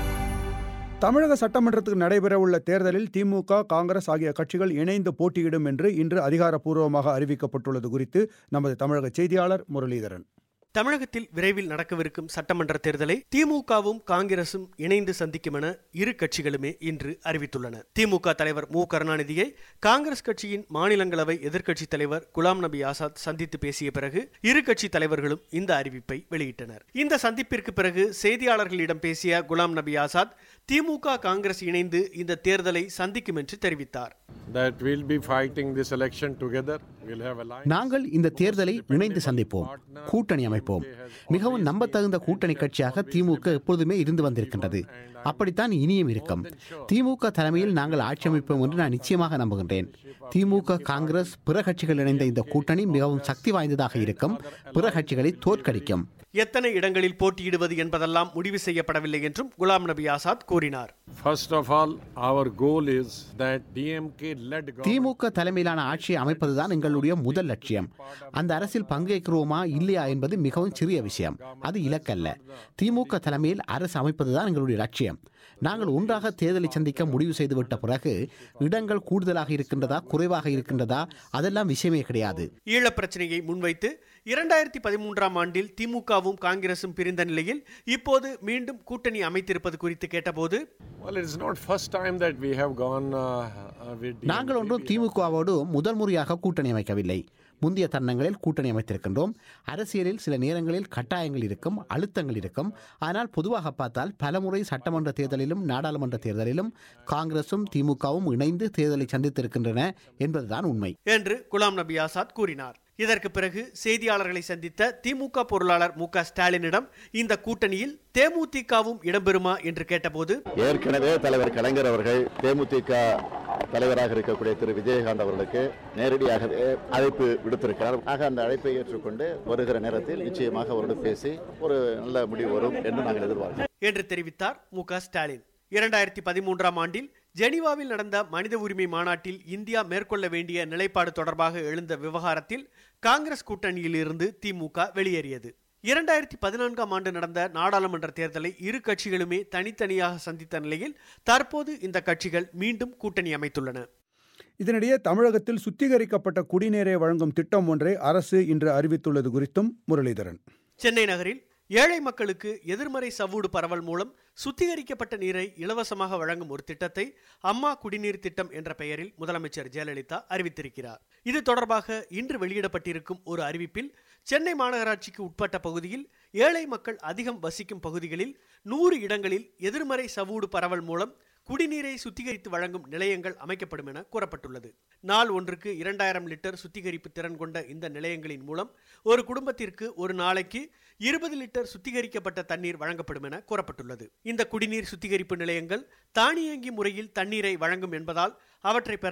தமிழக சட்டமன்றத்துக்கு நடைபெறவுள்ள தேர்தலில் திமுக காங்கிரஸ் ஆகிய கட்சிகள் இணைந்து போட்டியிடும் என்று இன்று அதிகாரப்பூர்வமாக அறிவிக்கப்பட்டுள்ளது குறித்து நமது தமிழக செய்தியாளர் முரளிதரன் தமிழகத்தில் விரைவில் நடக்கவிருக்கும் சட்டமன்ற தேர்தலை திமுகவும் காங்கிரசும் இணைந்து சந்திக்கும் என இரு கட்சிகளுமே இன்று அறிவித்துள்ளன திமுக தலைவர் மு கருணாநிதியை காங்கிரஸ் கட்சியின் மாநிலங்களவை எதிர்க்கட்சித் தலைவர் குலாம் நபி ஆசாத் சந்தித்து பேசிய பிறகு இரு கட்சி தலைவர்களும் இந்த அறிவிப்பை வெளியிட்டனர் இந்த சந்திப்பிற்கு பிறகு செய்தியாளர்களிடம் பேசிய குலாம் நபி ஆசாத் திமுக காங்கிரஸ் இணைந்து இந்த தேர்தலை சந்திக்கும் என்று தெரிவித்தார் that we'll be fighting this election together. We'll have alliance. நாங்கள் இந்த தேர்தலை இணைந்து சந்திப்போம் கூட்டணி அமைப்போம் மிகவும் நம்பத்தகுந்த கூட்டணி கட்சியாக திமுக எப்பொழுதுமே இருந்து வந்திருக்கின்றது அப்படித்தான் இனியும் இருக்கும் திமுக தலைமையில் நாங்கள் ஆட்சி அமைப்போம் என்று நான் நிச்சயமாக நம்புகின்றேன் திமுக காங்கிரஸ் பிற கட்சிகள் இணைந்த இந்த கூட்டணி மிகவும் சக்தி வாய்ந்ததாக இருக்கும் பிற கட்சிகளை தோற்கடிக்கும் எத்தனை இடங்களில் போட்டியிடுவது என்பதெல்லாம் முடிவு செய்யப்படவில்லை என்றும் குலாம் நபி ஆசாத் கூறினார் First of all, our goal is that DMK led government. திமுக தலைமையிலான ஆட்சியை அமைப்பதுதான் எங்களுடைய முதல் லட்சியம் அந்த அரசில் பங்கேற்கிறோமா இல்லையா என்பது மிகவும் சிறிய விஷயம் அது இலக்கல்ல திமுக தலைமையில் அரசு அமைப்பதுதான் எங்களுடைய லட்சியம் நாங்கள் ஒன்றாக தேர்தலை சந்திக்க முடிவு செய்துவிட்ட பிறகு இடங்கள் கூடுதலாக இருக்கின்றதா குறைவாக இருக்கின்றதா அதெல்லாம் விஷயமே கிடையாது ஈழப் பிரச்சனையை முன்வைத்து இரண்டாயிரத்தி பதிமூன்றாம் ஆண்டில் திமுகவும் காங்கிரசும் பிரிந்த நிலையில் இப்போது மீண்டும் கூட்டணி அமைத்திருப்பது குறித்து கேட்டபோது Well, it's not first time that we have gone uh, uh, with DMK. நாங்கள் ஒன்றும் திமுகவோடு முதல் முறையாக கூட்டணி அமைக்கவில்லை முந்தைய தருணங்களில் கூட்டணி அமைத்திருக்கின்றோம் அரசியலில் சில நேரங்களில் கட்டாயங்கள் இருக்கும் அழுத்தங்கள் இருக்கும் ஆனால் பொதுவாக பார்த்தால் பலமுறை சட்டமன்ற தேர்தலிலும் நாடாளுமன்ற தேர்தலிலும் காங்கிரசும் திமுகவும் இணைந்து தேர்தலை சந்தித்திருக்கின்றன என்பதுதான் உண்மை என்று குலாம் நபி ஆசாத் கூறினார் இதற்கு பிறகு செய்தியாளர்களை சந்தித்த திமுக பொருளாளர் மு க ஸ்டாலினிடம் இந்த கூட்டணியில் தேமுதிகவும் இடம்பெறுமா என்று கேட்டபோது ஏற்கனவே தலைவர் கலைஞர் அவர்கள் தேமுதிக தலைவராக இருக்கக்கூடிய திரு விஜயகாந்த் அவர்களுக்கு நேரடியாகவே அழைப்பு விடுத்திருக்கிறார் ஆக அந்த அழைப்பை ஏற்றுக்கொண்டு வருகிற நேரத்தில் நிச்சயமாக அவரோடு பேசி ஒரு நல்ல முடிவு வரும் என்று நாங்கள் எதிர்பார்க்கிறோம் என்று தெரிவித்தார் மு க ஸ்டாலின் இரண்டாயிரத்தி பதிமூன்றாம் ஆண்டில் ஜெனீவாவில் நடந்த மனித உரிமை மாநாட்டில் இந்தியா மேற்கொள்ள வேண்டிய நிலைப்பாடு தொடர்பாக எழுந்த விவகாரத்தில் காங்கிரஸ் கூட்டணியில் இருந்து திமுக வெளியேறியது இரண்டாயிரத்தி பதினான்காம் ஆண்டு நடந்த நாடாளுமன்ற தேர்தலை இரு கட்சிகளுமே தனித்தனியாக சந்தித்த நிலையில் தற்போது இந்த கட்சிகள் மீண்டும் கூட்டணி அமைத்துள்ளன இதனிடையே தமிழகத்தில் சுத்திகரிக்கப்பட்ட குடிநீரை வழங்கும் திட்டம் ஒன்றை அரசு இன்று அறிவித்துள்ளது குறித்தும் முரளிதரன் சென்னை நகரில் ஏழை மக்களுக்கு எதிர்மறை சவ்வூடு பரவல் மூலம் சுத்திகரிக்கப்பட்ட நீரை இலவசமாக வழங்கும் ஒரு திட்டத்தை அம்மா குடிநீர் திட்டம் என்ற பெயரில் முதலமைச்சர் ஜெயலலிதா அறிவித்திருக்கிறார் இது தொடர்பாக இன்று வெளியிடப்பட்டிருக்கும் ஒரு அறிவிப்பில் சென்னை மாநகராட்சிக்கு உட்பட்ட பகுதியில் ஏழை மக்கள் அதிகம் வசிக்கும் பகுதிகளில் நூறு இடங்களில் எதிர்மறை சவ்வூடு பரவல் மூலம் குடிநீரை சுத்திகரித்து வழங்கும் நிலையங்கள் அமைக்கப்படும் என கூறப்பட்டுள்ளது நாள் ஒன்றுக்கு இரண்டாயிரம் லிட்டர் சுத்திகரிப்பு திறன் கொண்ட இந்த நிலையங்களின் மூலம் ஒரு குடும்பத்திற்கு ஒரு நாளைக்கு இருபது லிட்டர் சுத்திகரிக்கப்பட்ட தண்ணீர் வழங்கப்படும் என கூறப்பட்டுள்ளது இந்த குடிநீர் சுத்திகரிப்பு நிலையங்கள் தானியங்கி முறையில் தண்ணீரை வழங்கும் என்பதால் அவற்றை பெற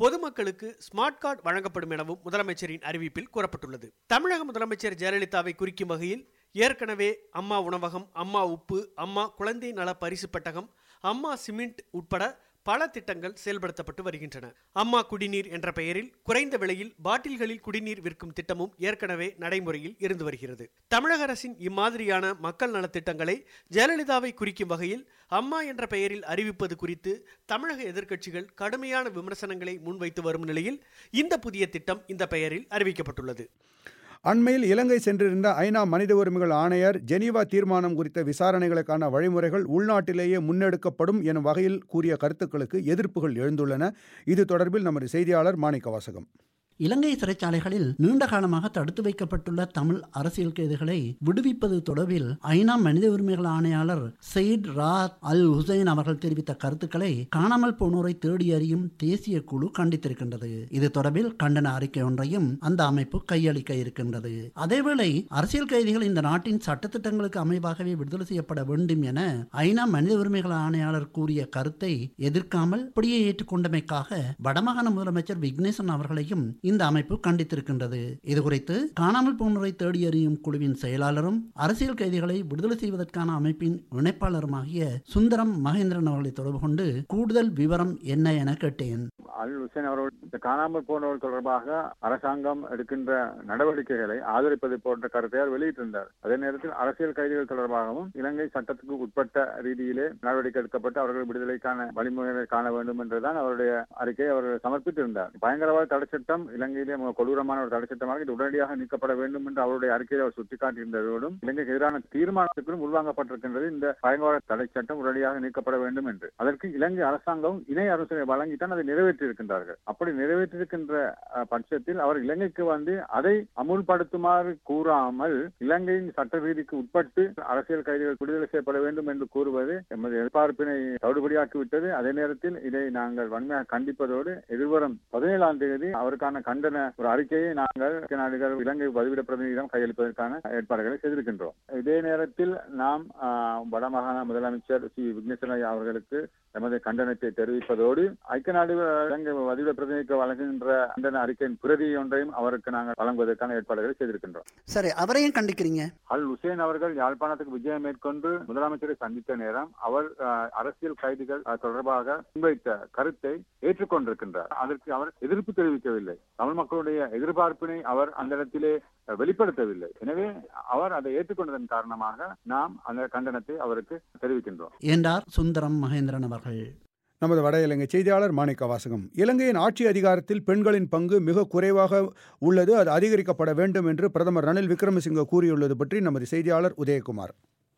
பொதுமக்களுக்கு ஸ்மார்ட் கார்டு வழங்கப்படும் எனவும் முதலமைச்சரின் அறிவிப்பில் கூறப்பட்டுள்ளது தமிழக முதலமைச்சர் ஜெயலலிதாவை குறிக்கும் வகையில் ஏற்கனவே அம்மா உணவகம் அம்மா உப்பு அம்மா குழந்தை நல பரிசு பெட்டகம் அம்மா சிமெண்ட் உட்பட பல திட்டங்கள் செயல்படுத்தப்பட்டு வருகின்றன அம்மா குடிநீர் என்ற பெயரில் குறைந்த விலையில் பாட்டில்களில் குடிநீர் விற்கும் திட்டமும் ஏற்கனவே நடைமுறையில் இருந்து வருகிறது தமிழக அரசின் இம்மாதிரியான மக்கள் நலத்திட்டங்களை ஜெயலலிதாவை குறிக்கும் வகையில் அம்மா என்ற பெயரில் அறிவிப்பது குறித்து தமிழக எதிர்க்கட்சிகள் கடுமையான விமர்சனங்களை முன்வைத்து வரும் நிலையில் இந்த புதிய திட்டம் இந்த பெயரில் அறிவிக்கப்பட்டுள்ளது அண்மையில் இலங்கை சென்றிருந்த ஐநா மனித உரிமைகள் ஆணையர் ஜெனீவா தீர்மானம் குறித்த விசாரணைகளுக்கான வழிமுறைகள் உள்நாட்டிலேயே முன்னெடுக்கப்படும் எனும் வகையில் கூறிய கருத்துக்களுக்கு எதிர்ப்புகள் எழுந்துள்ளன இது தொடர்பில் நமது செய்தியாளர் மாணிக்க வாசகம் இலங்கை சிறைச்சாலைகளில் நீண்ட காலமாக தடுத்து வைக்கப்பட்டுள்ள தமிழ் அரசியல் கைதிகளை விடுவிப்பது தொடர்பில் ஐநா மனித உரிமைகள் ஆணையாளர் சயிட் ராத் அல் ஹுசைன் அவர்கள் தெரிவித்த கருத்துக்களை காணாமல் போனோரை தேடி அறியும் தேசிய குழு கண்டித்திருக்கின்றது இது தொடர்பில் கண்டன அறிக்கை ஒன்றையும் அந்த அமைப்பு கையளிக்க இருக்கின்றது அதேவேளை அரசியல் கைதிகள் இந்த நாட்டின் சட்டத்திட்டங்களுக்கு அமைவாகவே விடுதலை செய்யப்பட வேண்டும் என ஐநா மனித உரிமைகள் ஆணையாளர் கூறிய கருத்தை எதிர்க்காமல் அப்படியே ஏற்றுக்கொண்டமைக்காக வடமாகாண முதலமைச்சர் விக்னேசன் அவர்களையும் இந்த அமைப்பு கண்டித்திருக்கின்றது இதுகுறித்து காணாமல் போனோரை தேடி அறியும் குழுவின் செயலாளரும் அரசியல் கைதிகளை விடுதலை செய்வதற்கான அமைப்பின் இணைப்பாளருமாகிய சுந்தரம் மகேந்திரன் அவர்களை தொடர்பு கொண்டு கூடுதல் விவரம் என்ன என கேட்டேன் அல் ஹுசேன் அவர்கள் இந்த காணாமல் போனவர் தொடர்பாக அரசாங்கம் எடுக்கின்ற நடவடிக்கைகளை ஆதரிப்பது போன்ற கருத்தை அவர் வெளியிட்டிருந்தார் அதே நேரத்தில் அரசியல் கைதிகள் தொடர்பாகவும் இலங்கை சட்டத்துக்கு உட்பட்ட ரீதியிலே நடவடிக்கை எடுக்கப்பட்டு அவர்கள் விடுதலைக்கான வழிமுறைகளை காண வேண்டும் என்றுதான் அவருடைய அறிக்கையை அவர் சமர்ப்பித்திருந்தார் பயங்கரவாத தடை சட்டம் இலங்கையிலே மிக கொடூரமான ஒரு தடை சட்டமாக இது உடனடியாக நீக்கப்பட வேண்டும் என்று அவருடைய அறிக்கையை அவர் சுட்டிக்காட்டியிருந்ததோடும் இலங்கைக்கு எதிரான தீர்மானத்துக்கும் உருவாக்கப்பட்டிருக்கின்றது இந்த பயங்கரவாத தடை சட்டம் உடனடியாக நீக்கப்பட வேண்டும் என்று அதற்கு இலங்கை அரசாங்கம் இணை அரசனை வழங்கித்தான் அதை நிறைவேற்றியிருக்கின்றார்கள் அப்படி நிறைவேற்றிருக்கின்ற அஹ், பட்சத்தில் அவர் இலங்கைக்கு வந்து அதை அமுல்படுத்துமாறு கூறாமல் இலங்கையின் சட்ட ரீதிக்கு உட்பட்டு அரசியல் கைதிகள் விடுதலை செய்யப்பட வேண்டும் என்று கூறுவது எமது எதிர்பார்ப்பினை தவிடுபடியாக்கிவிட்டது அதே நேரத்தில் இதை நாங்கள் வன்மையாக கண்டிப்பதோடு எதிர்வரும் பதினேழாம் தேதி அவருக்கான கண்டன ஒரு அறிக்கையை நாங்கள் ஐக்கிய நாடுகள் இலங்கை பதிவிட பிரதிநிதியிடம் கையளிப்பதற்கான ஏற்பாடுகளை செய்திருக்கின்றோம் இதே நேரத்தில் நாம் ஆஹ், வடமாகாண முதலமைச்சர் சி விக்னேஸ்வரன் அவர்களுக்கு எமது கண்டனத்தை தெரிவிப்பதோடு ஐக்கிய நாடுகள் இலங்கை பதிவிட பிரதிநிதிக்கு வழங்குகின்ற கண்டன அறிக்கையின் பிரதி ஒன்றையும் அவருக்கு நாங்கள் வழங்குவதற்கான ஏற்பாடுகளை செய்திருக்கின்றோம் சரி அவரையும் கண்டிக்கிறீங்க அல் ஹுசேன் அவர்கள் யாழ்ப்பாணத்துக்கு விஜயம் மேற்கொண்டு முதலமைச்சரை சந்தித்த நேரம் அவர் அஹ், அரசியல் கைதிகள் அஹ், தொடர்பாக முன்வைத்த கருத்தை ஏற்றுக்கொண்டிருக்கின்றார் அதற்கு அவர் எதிர்ப்பு தெரிவிக்கவில்லை தமிழ் மக்களுடைய எதிர்பார்ப்பினை அவர் அந்த இடத்திலே அஹ், வெளிப்படுத்தவில்லை எனவே அவர் அதை ஏற்றுக்கொண்டதன் காரணமாக நாம் அந்த கண்டனத்தை அவருக்கு தெரிவிக்கின்றோம் என்றார் சுந்தரம் மகேந்திரன் அவர்கள் நமது வட இலங்கை செய்தியாளர் மாணிக்க வாசகம் இலங்கையின் ஆட்சி அதிகாரத்தில் பெண்களின் பங்கு மிக குறைவாக உள்ளது அது அதிகரிக்கப்பட வேண்டும் என்று பிரதமர் ரணில் விக்ரமசிங்க கூறியுள்ளது பற்றி நமது செய்தியாளர் உதயகுமார்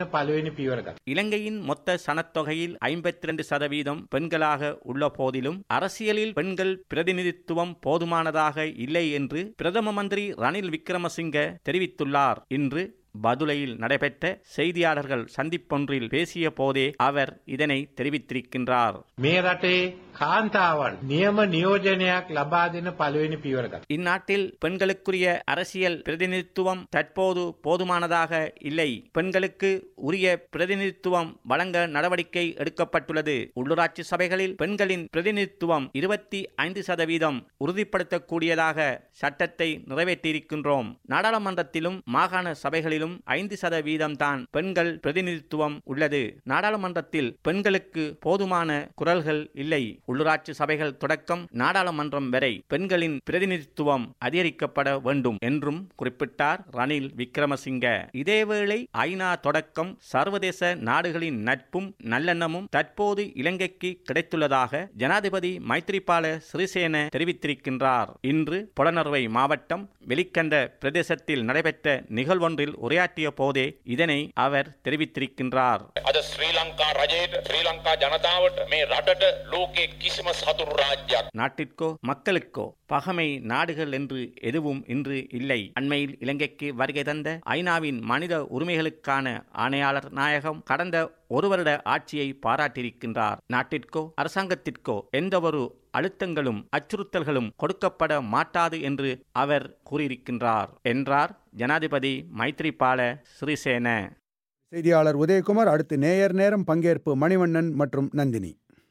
இலங்கையின் மொத்த சனத்தொகையில் ஐம்பத்தி ரெண்டு சதவீதம் பெண்களாக உள்ள போதிலும் அரசியலில் பெண்கள் பிரதிநிதித்துவம் போதுமானதாக இல்லை என்று பிரதம மந்திரி ரணில் விக்ரமசிங்க தெரிவித்துள்ளார் இன்று பதுளையில் நடைபெற்ற செய்தியாளர்கள் சந்திப்பொன்றில் பேசிய போதே அவர் இதனை தெரிவித்திருக்கின்றார் මේ රටේ කාන්තාවන් නියම නියෝජනයක් ලබා දෙන පළවෙනි පියවර ගත්තා. இந்நாட்டில் பெண்களுக்குரிய அரசியல் பிரதிநிதித்துவம் தற்போது போதுமானதாக இல்லை பெண்களுக்கு உரிய பிரதிநிதித்துவம் வழங்க நடவடிக்கை எடுக்கப்பட்டுள்ளது உள்ளூராட்சி சபைகளில் பெண்களின் பிரதிநிதித்துவம் இருபத்தி ஐந்து சதவீதம் உறுதிப்படுத்தக்கூடியதாக சட்டத்தை நிறைவேற்றியிருக்கின்றோம் நாடாளுமன்றத்திலும் மாகாண சபைகளிலும் ஐந்து சதவீதம் தான் பெண்கள் பிரதிநிதித்துவம் உள்ளது நாடாளுமன்றத்தில் பெண்களுக்கு போதுமான குரல்கள் இல்லை உள்ளூராட்சி சபைகள் தொடக்கம் நாடாளுமன்றம் வரை பெண்களின் பிரதிநிதித்துவம் அதிகரிக்கப்பட வேண்டும் என்றும் குறிப்பிட்டார் ரணில் விக்ரமசிங்க இதேவேளை ஐநா தொடக்கம் சர்வதேச நாடுகளின் நட்பும் நல்லெண்ணமும் தற்போது இலங்கைக்கு கிடைத்துள்ளதாக ஜனாதிபதி மைத்ரிபால சிறிசேன தெரிவித்திருக்கின்றார் இன்று புலனறுவை மாவட்டம் வெளிக்கண்ட பிரதேசத்தில் நடைபெற்ற நிகழ்வொன்றில் உரையாற்றிய போதே இதனை அவர் தெரிவித்திருக்கின்றார் අද ශ්‍රී ලංකා රජයට ශ්‍රී ලංකා ජනතාවට මේ රටට ලෝකයේ කිසිම සතුරු රාජ්‍යයක් நாட்டிற்கோ மக்களுக்கோ பகமை நாடுகள் என்று எதுவும் இன்று இல்லை அண்மையில் இலங்கைக்கு வருகை தந்த ஐநாவின் மனித உரிமைகளுக்கான ஆணையாளர் நாயகம் கடந்த ஒரு வருட ஆட்சியை பாராட்டியிருக்கின்றார் நாட்டிற்கோ அரசாங்கத்திற்கோ எந்தவொரு அழுத்தங்களும் அச்சுறுத்தல்களும் கொடுக்கப்பட மாட்டாது என்று அவர் கூறியிருக்கின்றார் என்றார் ஜனாதிபதி மைத்ரிபால சிறிசேன செய்தியாளர் உதயகுமார் அடுத்து நேயர் நேரம் பங்கேற்பு மணிவண்ணன் மற்றும் நந்தினி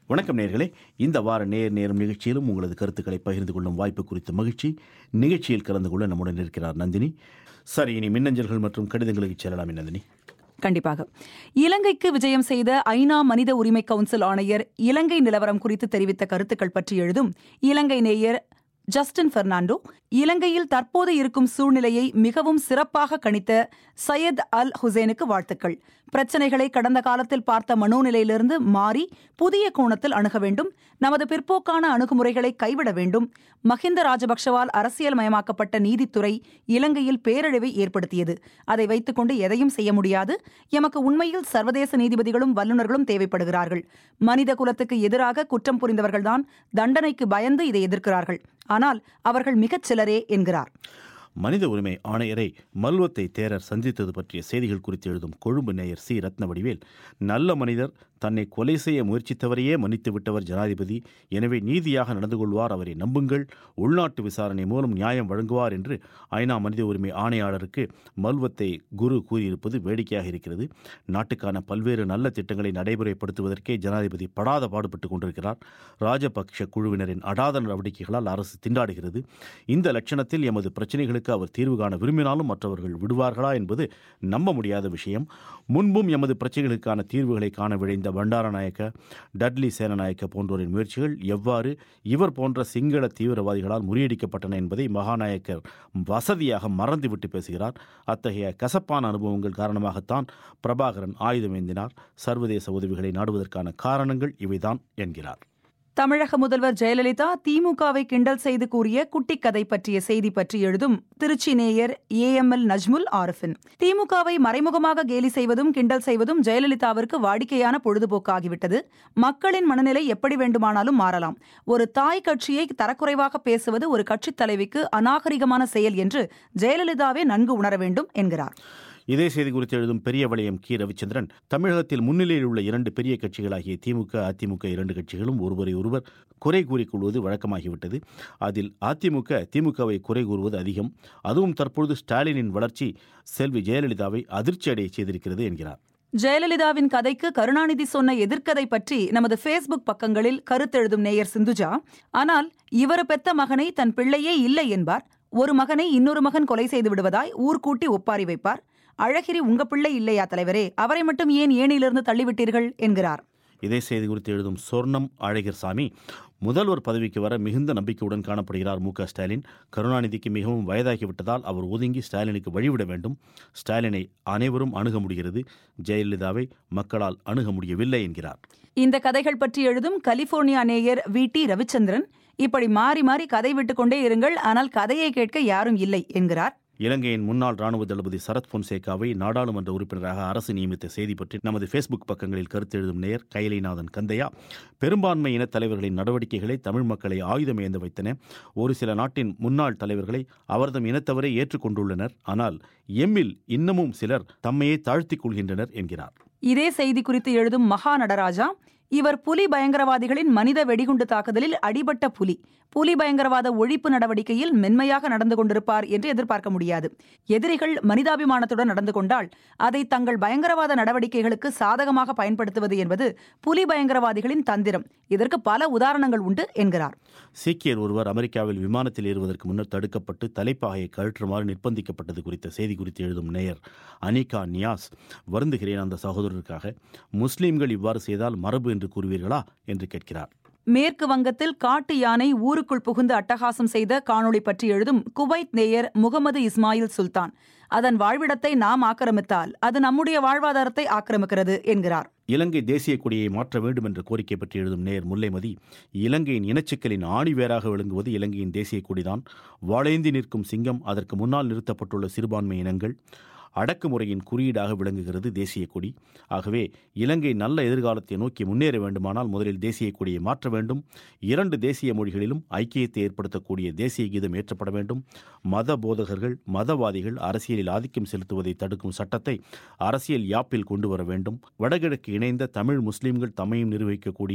வணக்கம் நேர்களே இந்த வார நேர் நேரம் நிகழ்ச்சியிலும் உங்களது கருத்துக்களை பகிர்ந்து கொள்ளும் வாய்ப்பு குறித்த மகிழ்ச்சி நிகழ்ச்சியில் கலந்து கொள்ள நம்முடன் இருக்கிறார் நந்தினி சரி இனி மின்னஞ்சல்கள் மற்றும் கடிதங்களுக்கு செல்லலாம் நந்தினி கண்டிப்பாக இலங்கைக்கு விஜயம் செய்த ஐநா மனித உரிமை கவுன்சில் ஆணையர் இலங்கை நிலவரம் குறித்து தெரிவித்த கருத்துக்கள் பற்றி எழுதும் இலங்கை நேயர் ஜஸ்டின் பெர்னாண்டோ இலங்கையில் தற்போது இருக்கும் சூழ்நிலையை மிகவும் சிறப்பாக கணித்த சையத் அல் ஹுசேனுக்கு வாழ்த்துக்கள் பிரச்சனைகளை கடந்த காலத்தில் பார்த்த மனோநிலையிலிருந்து மாறி புதிய கோணத்தில் அணுக வேண்டும் நமது பிற்போக்கான அணுகுமுறைகளை கைவிட வேண்டும் மஹிந்த ராஜபக்ஷவால் அரசியல் மயமாக்கப்பட்ட நீதித்துறை இலங்கையில் பேரழிவை ஏற்படுத்தியது அதை வைத்துக்கொண்டு எதையும் செய்ய முடியாது எமக்கு உண்மையில் சர்வதேச நீதிபதிகளும் வல்லுநர்களும் தேவைப்படுகிறார்கள் மனித குலத்துக்கு எதிராக குற்றம் புரிந்தவர்கள்தான் தண்டனைக்கு பயந்து இதை எதிர்க்கிறார்கள் ஆனால் அவர்கள் மிகச் சிலரே என்கிறார் மனித உரிமை ஆணையரை மல்வத்தை தேரர் சந்தித்தது பற்றிய செய்திகள் குறித்து எழுதும் கொழும்பு நேயர் சி ரத்னவடிவேல் நல்ல மனிதர் தன்னை கொலை செய்ய முயற்சித்தவரையே மன்னித்து விட்டவர் ஜனாதிபதி எனவே நீதியாக நடந்து கொள்வார் அவரை நம்புங்கள் உள்நாட்டு விசாரணை மூலம் நியாயம் வழங்குவார் என்று ஐநா மனித உரிமை ஆணையாளருக்கு மல்வத்தை குரு கூறியிருப்பது வேடிக்கையாக இருக்கிறது நாட்டுக்கான பல்வேறு நல்ல திட்டங்களை நடைமுறைப்படுத்துவதற்கே ஜனாதிபதி படாத பாடுபட்டு கொண்டிருக்கிறார் ராஜபக்ஷ குழுவினரின் அடாத நடவடிக்கைகளால் அரசு திண்டாடுகிறது இந்த லட்சணத்தில் எமது பிரச்சனைகளுக்கு அவர் தீர்வு காண விரும்பினாலும் மற்றவர்கள் விடுவார்களா என்பது நம்ப முடியாத விஷயம் முன்பும் எமது பிரச்சனைகளுக்கான தீர்வுகளை காண விழைந்த பண்டாரநாயக்க டட்லி சேனநாயக்க போன்றோரின் முயற்சிகள் எவ்வாறு இவர் போன்ற சிங்கள தீவிரவாதிகளால் முறியடிக்கப்பட்டன என்பதை மகாநாயக்கர் வசதியாக மறந்துவிட்டு பேசுகிறார் அத்தகைய கசப்பான அனுபவங்கள் காரணமாகத்தான் பிரபாகரன் ஆயுதம் ஏந்தினார் சர்வதேச உதவிகளை நாடுவதற்கான காரணங்கள் இவைதான் என்கிறார் தமிழக முதல்வர் ஜெயலலிதா திமுகவை கிண்டல் செய்து கூறிய குட்டிக் கதை பற்றிய செய்தி பற்றி எழுதும் திருச்சி நேயர் ஏஎம்எல் நஜ்முல் ஆரிஃபின் திமுகவை மறைமுகமாக கேலி செய்வதும் கிண்டல் செய்வதும் ஜெயலலிதாவிற்கு வாடிக்கையான பொழுதுபோக்காகிவிட்டது மக்களின் மனநிலை எப்படி வேண்டுமானாலும் மாறலாம் ஒரு தாய் கட்சியை தரக்குறைவாக பேசுவது ஒரு கட்சித் தலைவிக்கு அநாகரிகமான செயல் என்று ஜெயலலிதாவே நன்கு உணர வேண்டும் என்கிறார் இதே செய்தி குறித்து எழுதும் பெரிய வளையம் கி ரவிச்சந்திரன் தமிழகத்தில் முன்னிலையில் உள்ள இரண்டு பெரிய கட்சிகளாகிய திமுக அதிமுக இரண்டு கட்சிகளும் ஒருவரை ஒருவர் குறை கூறிக்கொள்வது வழக்கமாகிவிட்டது அதில் அதிமுக திமுகவை குறை கூறுவது அதிகம் அதுவும் தற்பொழுது ஸ்டாலினின் வளர்ச்சி செல்வி ஜெயலலிதாவை அதிர்ச்சி அடைய செய்திருக்கிறது என்கிறார் ஜெயலலிதாவின் கதைக்கு கருணாநிதி சொன்ன எதிர்க்கதை பற்றி நமது ஃபேஸ்புக் பக்கங்களில் கருத்தெழுதும் நேயர் சிந்துஜா ஆனால் இவர் பெத்த மகனை தன் பிள்ளையே இல்லை என்பார் ஒரு மகனை இன்னொரு மகன் கொலை செய்து விடுவதாய் ஊர்கூட்டி ஒப்பாரி வைப்பார் அழகிரி உங்க பிள்ளை இல்லையா தலைவரே அவரை மட்டும் ஏன் ஏணியிலிருந்து தள்ளிவிட்டீர்கள் என்கிறார் இதே செய்தி குறித்து எழுதும் சொர்ணம் அழகர் சாமி முதல்வர் பதவிக்கு வர மிகுந்த நம்பிக்கையுடன் காணப்படுகிறார் மு க ஸ்டாலின் கருணாநிதிக்கு மிகவும் வயதாகிவிட்டதால் அவர் ஒதுங்கி ஸ்டாலினுக்கு வழிவிட வேண்டும் ஸ்டாலினை அனைவரும் அணுக முடிகிறது ஜெயலலிதாவை மக்களால் அணுக முடியவில்லை என்கிறார் இந்த கதைகள் பற்றி எழுதும் கலிபோர்னியா நேயர் வி டி ரவிச்சந்திரன் இப்படி மாறி மாறி கதை விட்டுக்கொண்டே இருங்கள் ஆனால் கதையை கேட்க யாரும் இல்லை என்கிறார் இலங்கையின் முன்னாள் ராணுவ தளபதி சரத் பொன்சேகாவை நாடாளுமன்ற உறுப்பினராக அரசு நியமித்த செய்தி பற்றி நமது ஃபேஸ்புக் பக்கங்களில் கருத்து எழுதும் நேயர் கைலைநாதன் கந்தையா பெரும்பான்மை இனத் தலைவர்களின் நடவடிக்கைகளை தமிழ் மக்களை ஆயுதம் ஏந்த வைத்தன ஒரு சில நாட்டின் முன்னாள் தலைவர்களை அவர்தம் இனத்தவரை ஏற்றுக்கொண்டுள்ளனர் ஆனால் எம்மில் இன்னமும் சிலர் தம்மையே தாழ்த்திக் கொள்கின்றனர் என்கிறார் இதே செய்தி குறித்து எழுதும் மகா நடராஜா இவர் புலி பயங்கரவாதிகளின் மனித வெடிகுண்டு தாக்குதலில் அடிபட்ட புலி புலி பயங்கரவாத ஒழிப்பு நடவடிக்கையில் மென்மையாக நடந்து கொண்டிருப்பார் என்று எதிர்பார்க்க முடியாது எதிரிகள் மனிதாபிமானத்துடன் நடந்து கொண்டால் அதை தங்கள் பயங்கரவாத நடவடிக்கைகளுக்கு சாதகமாக பயன்படுத்துவது என்பது புலி பயங்கரவாதிகளின் தந்திரம் இதற்கு பல உதாரணங்கள் உண்டு என்கிறார் சீக்கியர் ஒருவர் அமெரிக்காவில் விமானத்தில் ஏறுவதற்கு முன்னர் தடுக்கப்பட்டு தலைப்பாகையை கழற்றுமாறு நிர்பந்திக்கப்பட்டது குறித்த செய்தி குறித்து எழுதும் நேயர் அனிகா நியாஸ் வருந்துகிறேன் அந்த சகோதரருக்காக முஸ்லீம்கள் இவ்வாறு செய்தால் மரபு என்று கூறுவீர்களா என்று கேட்கிறார் மேற்கு வங்கத்தில் காட்டு யானை ஊருக்குள் புகுந்து அட்டகாசம் செய்த காணொளி பற்றி எழுதும் குவைத் நேயர் முகமது இஸ்மாயில் சுல்தான் அதன் வாழ்விடத்தை நாம் ஆக்கிரமித்தால் அது நம்முடைய வாழ்வாதாரத்தை ஆக்கிரமிக்கிறது என்கிறார் இலங்கை தேசிய கொடியை மாற்ற வேண்டும் என்ற கோரிக்கை பற்றி எழுதும் நேர் முல்லைமதி இலங்கையின் இனச்சிக்கலின் ஆணிவேராக விளங்குவது இலங்கையின் தேசிய கொடிதான் வாழேந்தி நிற்கும் சிங்கம் அதற்கு முன்னால் நிறுத்தப்பட்டுள்ள சிறுபான்மை இனங்கள் அடக்குமுறையின் குறியீடாக விளங்குகிறது தேசிய கொடி ஆகவே இலங்கை நல்ல எதிர்காலத்தை நோக்கி முன்னேற வேண்டுமானால் முதலில் தேசிய கொடியை மாற்ற வேண்டும் இரண்டு தேசிய மொழிகளிலும் ஐக்கியத்தை ஏற்படுத்தக்கூடிய தேசிய கீதம் ஏற்றப்பட வேண்டும் மத போதகர்கள் மதவாதிகள் அரசியலில் ஆதிக்கம் செலுத்துவதை தடுக்கும் சட்டத்தை அரசியல் யாப்பில் கொண்டு வர வேண்டும் வடகிழக்கு இணைந்த தமிழ் முஸ்லிம்கள் தம்மையும் நிர்வகிக்கக்கூடிய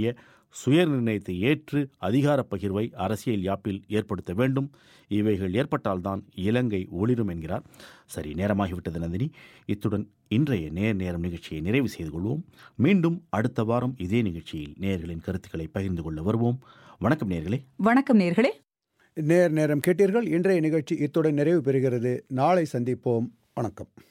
சுயநிர்ணயத்தை ஏற்று அதிகாரப் பகிர்வை அரசியல் யாப்பில் ஏற்படுத்த வேண்டும் இவைகள் ஏற்பட்டால்தான் இலங்கை ஒளிரும் என்கிறார் சரி நேரமாகிவிட்டது நந்தினி இத்துடன் இன்றைய நேர் நேரம் நிகழ்ச்சியை நிறைவு செய்து கொள்வோம் மீண்டும் அடுத்த வாரம் இதே நிகழ்ச்சியில் நேயர்களின் கருத்துக்களை பகிர்ந்து கொள்ள வருவோம் வணக்கம் நேர்களே வணக்கம் நேர்களே நேர் நேரம் கேட்டீர்கள் இன்றைய நிகழ்ச்சி இத்துடன் நிறைவு பெறுகிறது நாளை சந்திப்போம் வணக்கம்